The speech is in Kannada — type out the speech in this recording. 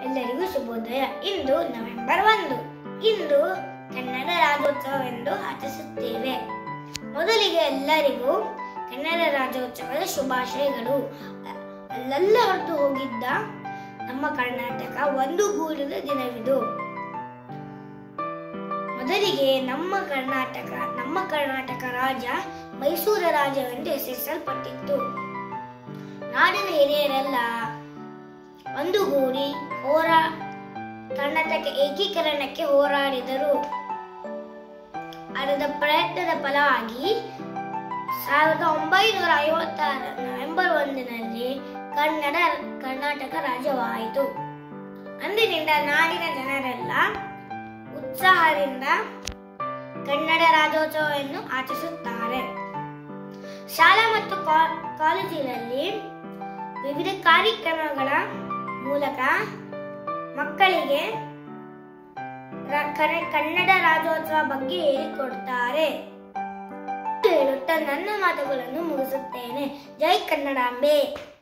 ಎಲ್ಲರಿಗೂ ಶುಭೋದಯ ಇಂದು ನವೆಂಬರ್ ಒಂದು ಇಂದು ಕನ್ನಡ ರಾಜ್ಯೋತ್ಸವವೆಂದು ಆಚರಿಸುತ್ತೇವೆ ಮೊದಲಿಗೆ ಎಲ್ಲರಿಗೂ ಕನ್ನಡ ರಾಜ್ಯೋತ್ಸವದ ಶುಭಾಶಯಗಳು ಅ- ಅಲ್ಲೆಲ್ಲ ಹೊರಟು ಹೋಗಿದ್ದ ನಮ್ಮ ಕರ್ನಾಟಕ ಒಂದು ಗೂಡಿದ ದಿನವಿದು ಮೊದಲಿಗೆ ನಮ್ಮ ಕರ್ನಾಟಕ ನಮ್ಮ ಕರ್ನಾಟಕ ರಾಜ್ಯ ಮೈಸೂರು ರಾಜ್ಯವೆಂದು ಹೆಸರಿಸಲ್ಪಟ್ಟಿತ್ತು ನಾಡಿನ ಹಿರಿಯರೆಲ್ಲ ಒಂದುಗೂಡಿ ಹೋರಾ ಕರ್ನಾಟಕ ಏಕೀಕರಣಕ್ಕೆ ಹೋರಾಡಿದರು ಅದರ ಪ್ರಯತ್ನದ ಫಲವಾಗಿ ಸಾವಿರದ ಒಂಬೈನೂರ ಐವತ್ತಾರ ನವೆಂಬರ್ ಒಂದಿನಲ್ಲಿ ಕನ್ನಡ ಕರ್ನಾಟಕ ರಾಜ್ಯವಾಯಿತು ಅಂದಿನಿಂದ ನಾಡಿನ ಜನರೆಲ್ಲ ಉತ್ಸಾಹದಿಂದ ಕನ್ನಡ ರಾಜ್ಯೋತ್ಸವವನ್ನು ಆಚರಿಸುತ್ತಾರೆ ಶಾಲಾ ಮತ್ತು ಕಾ- ಕಾಲೇಜಿನಲ್ಲಿ ವಿವಿಧ ಕಾರ್ಯಕ್ರಮಗಳ ಮೂಲಕ ಮಕ್ಕಳಿಗೆ ರ- ಕರ- ಕನ್ನಡ ರಾಜ್ಯೋತ್ಸವ ಬಗ್ಗೆ ಹೇಳಿಕೊಡ್ತಾರೆ ಹೇಳುತ್ತಾ ನನ್ನ ಮಾತುಗಳನ್ನು ಮುಗಿಸುತ್ತೇನೆ ಜೈ ಕನ್ನಡಾಂಬೆ